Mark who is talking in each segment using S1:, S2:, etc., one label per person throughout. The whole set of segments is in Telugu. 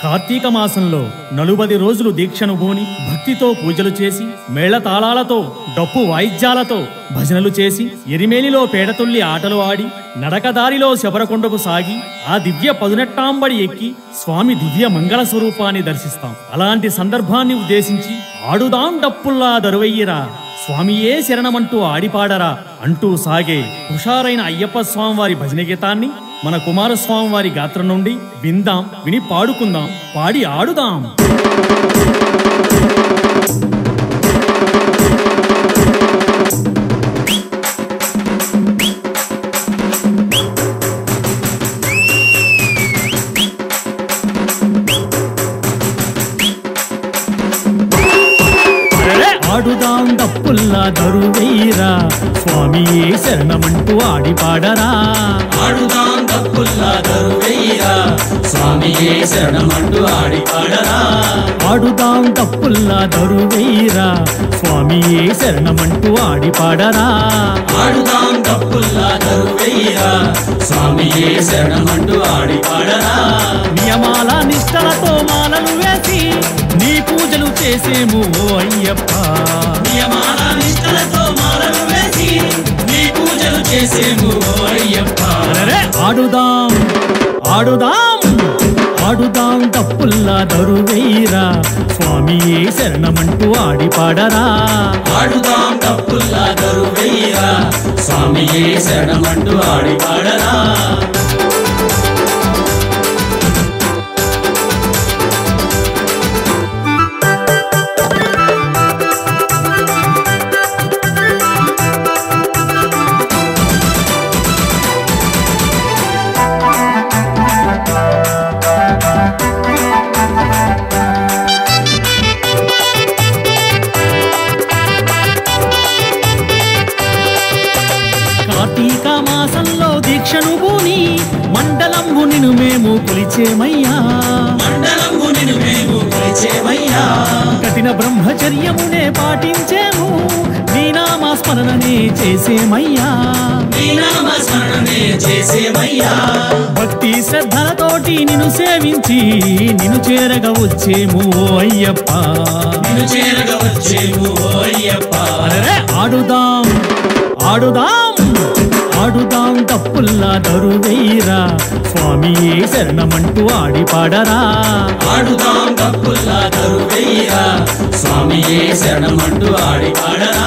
S1: కార్తీక మాసంలో నలుబది రోజులు దీక్షను బూని భక్తితో పూజలు చేసి మేళతాళాలతో డప్పు వాయిద్యాలతో భజనలు చేసి ఎరిమేలిలో పేడతుల్లి ఆటలు ఆడి నడకదారిలో శబరకొండకు సాగి ఆ దివ్య పదునెట్టాంబడి ఎక్కి స్వామి దివ్య మంగళ స్వరూపాన్ని దర్శిస్తాం అలాంటి సందర్భాన్ని ఉద్దేశించి ఆడుదాం డప్పుల్లా దరువయ్యిరా స్వామియే శరణమంటూ ఆడిపాడరా అంటూ సాగే హుషారైన అయ్యప్ప స్వామి వారి భజన గీతాన్ని మన కుమారస్వామి వారి గాత్రం నుండి విందాం విని పాడుకుందాం పాడి ఆడుదాం ఆడుదాం డప్పుల్లా దరువైరా స్వామియే శరణమంటూ ఆడి పాడరా
S2: ఆడుదాం తప్పుల్లా దరువయ్యా స్వామియే శరణమంటూ ఆడి పాడరా
S1: ఆడుదాం డప్పుల్లా దరువైరా స్వామియే శరణమంటూ ఆడి పాడరా
S2: ఆడుదాం తప్పుల్లా దరువయ్యా స్వామియే శరణమంటూ ఆడి పాడరా
S1: నియమాల నిష్టలతో మాలలు వేసి నీ పూజలు చేసేము ఓ అయ్యప్ప
S2: నియమాల నిష్టలతో మాలలు వేసి నీ పూజలు చేసేము ఓ అయ్యప్ప
S1: అరెరే, ఆడుదాం ఆడుదాం ఆడుదాం తప్పుల్లా దరువైరా స్వామియే శరణమంటూ ఆడి పాడరా
S2: ఆడుదాం తప్పుల్లా దరువయ్యా స్వామియే శరణమంటూ ఆడి పాడరా
S1: కార్తీక మాసంలో దీక్షను భూని మండలంబు నిను మేము కొలిచేమయ్యా
S2: మండలము నిన్ను మేము కొలిచేమయ్యా
S1: కఠిన బ్రహ్మచర్యమునే పాటించేము నీ నామ స్మరణనే చేసేమయ్యా
S2: నీ నామ స్మరణమే చేసేమయ్యా
S1: భక్తి శ్రద్ధలతోటి నిన్ను సేవించి నిన్ను చేరగా వచ్చేము ఓ అయ్యప్ప
S2: నిన్ను చేరగా వచ్చేము ఓ అయ్యప్ప
S1: అరెరే, ఆడుదాం ఆడుదాం ఆడుదాం తప్పుల్లా దరువైరా స్వామియే శరణమంటూ ఆడి పాడరా
S2: ఆడుదాం తప్పుల్లా దరువయ్యా స్వామియే శరణమంటూ ఆడి పాడరా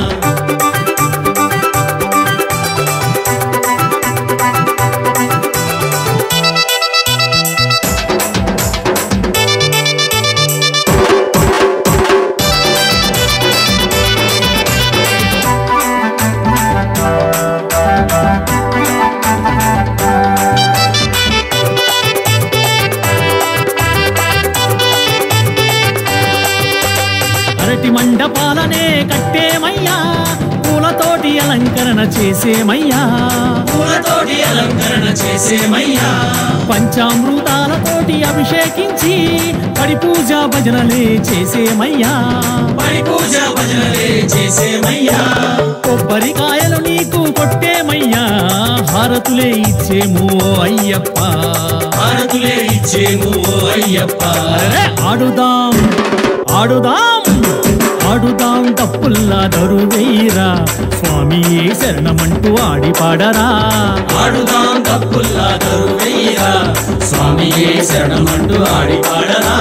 S1: అరటి మండపాలనే కట్టేమయ్యా పూలతోటి అలంకరణ చేసేమయ్యా
S2: పూలతోటి అలంకరణ చేసేమయ్యా
S1: పంచామృతాలతోటి అభిషేకించి పడి పూజ భజనలే చేసేమయ్యా
S2: పడి పూజ భజనలే చేసేమయ్యా
S1: కొబ్బరికాయలు నీకు కొట్టేమయ్యా హారతులే ఇచ్చేము ఓ అయ్యప్ప
S2: భారతులే ఇచ్చేము ఓ అయ్యప్ప
S1: అరెరే, ఆడుదాం ఆడుదాం ఆడుదాం తప్పుల్లా దరువైరా స్వామియే శరణమంటూ ఆడి పాడరా
S2: ఆడుదాం తప్పుల్లా దరువయ్యా స్వామియే శరణమంటూ ఆడి పాడరా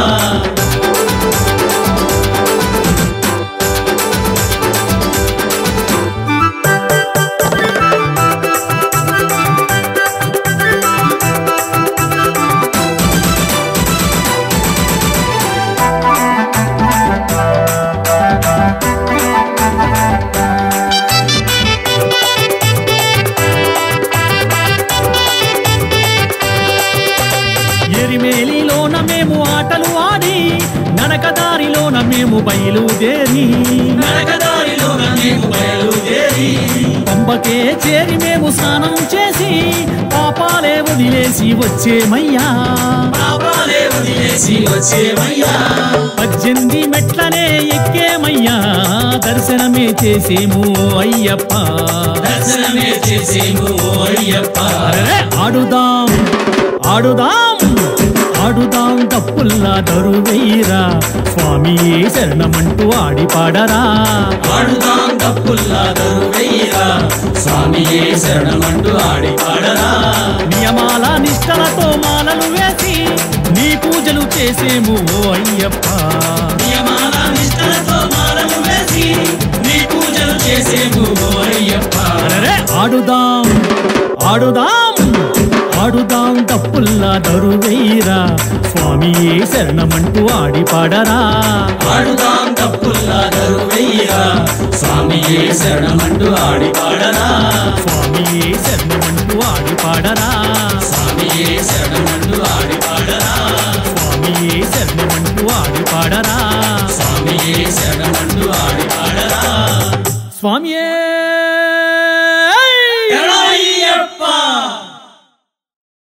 S1: ఎరిమేలిలోన మేము ఆటలు ఆడి నడకదారిలోన మేము బయలుదేరి
S2: నరకదారిలోన మేము బయలుదేరి
S1: పంబకే చేరి మేము స్నానం చేసి పాపాలే వదిలేసి వచ్చేమయ్యా
S2: పాపాలే వదిలేసి వచ్చేమయ్యా
S1: పద్దెనిమిది మెట్లనే ఎక్కేమయ్యా దర్శనమే చేసేము ఓ అయ్యప్ప
S2: దర్శనమే చేసేము ఓ అయ్యప్ప
S1: అరెరే, ఆడుదాం ఆడుదాం ఆడుదాం తప్పు డప్పుల్లా దరువెయ్యిరా స్వామియే శరణమంటూ ఆడి పాడరా
S2: ఆడుదాం డప్పుల్లా దరువెయ్యరా స్వామియే శరణమంటూ ఆడి పాడరా
S1: నియమాల నిష్టలతో మాలలు వేసి నీ పూజలు చేసేము ఓ అయ్యప్ప
S2: నియమాల నిష్టలతో మాలలు వేసి నీ పూజలు చేసేము ఓ అయ్యప్ప
S1: అరెరే, ఆడుదాం ఆడుదాం ఆడుదాం డప్పుల్లా దరువెయ్యిరా స్వామియే శరణమంటూ ఆడి పాడరా
S2: ఆడుదాం డప్పుల్లా దరువెయ్యరా స్వామియే శరణమంటూ ఆడి పాడరా
S1: స్వామియే శరణమంటూ ఆడి పాడరా
S2: స్వామియే